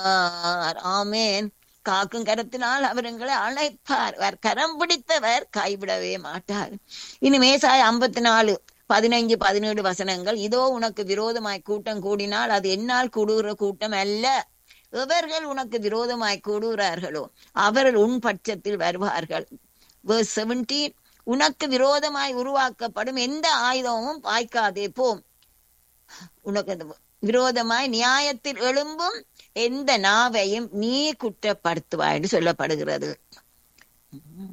அழைப்பார் ஆமேன் காக்கும் கரத்தினால் அவர் எங்களை அழைப்பார் அவர் கரம் பிடித்தவர் கைவிடவே மாட்டார் இனி மேசாய் ஐம்பத்தி நாலு பதினைஞ்சு பதினேழு வசனங்கள் இதோ உனக்கு விரோதமாய் கூட்டம் கூடினால் அது என்னால் கூடுகிற கூட்டம் அல்ல எவர்கள் உனக்கு விரோதமாய் கூடுகிறார்களோ அவர்கள் உன் பட்சத்தில் வருவார்கள் verse 17 உனக்கு விரோதமாய் உருவாக்கப்படும் எந்த ஆயுதமும் பாய்க்காதே போம் உனக்கு அந்த விரோதமாய் நியாயத்தில் எழும்பும் எந்த நாவையும் நீ குற்றப்படுத்துவாய் என்று சொல்லப்படுகிறது